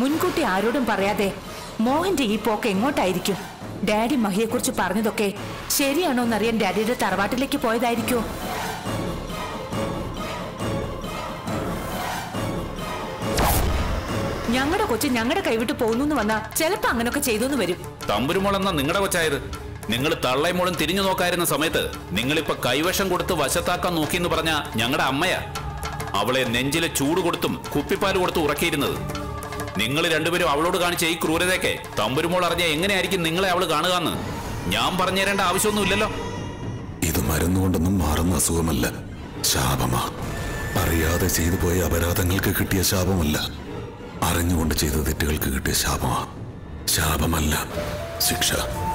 മുൻകൂട്ടി ആരോടും പറയാതെ മോഹന്റെ ഈ പോക്ക് എങ്ങോട്ടായിരിക്കും ഡാഡി മഹിയെക്കുറിച്ച് പറഞ്ഞതൊക്കെ ശരിയാണോ എന്നറിയാൻ ഡാഡിയുടെ തറവാട്ടിലേക്ക് പോയതായിരിക്കോ ഞങ്ങളുടെ കൊച്ചു ഞങ്ങളുടെ കൈവിട്ട് പോകുന്നു എന്ന് വന്നാ ചിലപ്പോ അങ്ങനൊക്കെ ചെയ്തു വരും തമ്പുരുമോൾ എന്നാ നിങ്ങളുടെ കൊച്ചായത് നിങ്ങൾ തള്ളയും മോളും തിരിഞ്ഞു നോക്കായിരുന്ന സമയത്ത് നിങ്ങളിപ്പോ കൈവശം കൊടുത്ത് വശത്താക്കാൻ നോക്കിയെന്ന് പറഞ്ഞ ഞങ്ങളുടെ അമ്മയാ അവളെ നെഞ്ചിലെ ചൂട് കൊടുത്തും കുപ്പിപ്പാൽ കൊടുത്തും ഉറക്കിയിരുന്നത് നിങ്ങൾ രണ്ടുപേരും അവളോട് കാണിച്ച ഈ ക്രൂരതയൊക്കെ തമ്പുരുമോൾ അറിഞ്ഞ എങ്ങനെയായിരിക്കും നിങ്ങളെ അവള് കാണുക എന്ന് ഞാൻ പറഞ്ഞു തരേണ്ട ആവശ്യമൊന്നുമില്ലല്ലോ ഇത് മരുന്നുകൊണ്ടൊന്നും മാറുന്ന അസുഖമല്ല ശാപമാ അറിയാതെ ചെയ്തു പോയ അപരാധങ്ങൾക്ക് കിട്ടിയ ശാപമല്ല അറിഞ്ഞുകൊണ്ട് ചെയ്ത തെറ്റുകൾക്ക് കിട്ടിയ ശാപമാ ശാപമല്ല ശിക്ഷ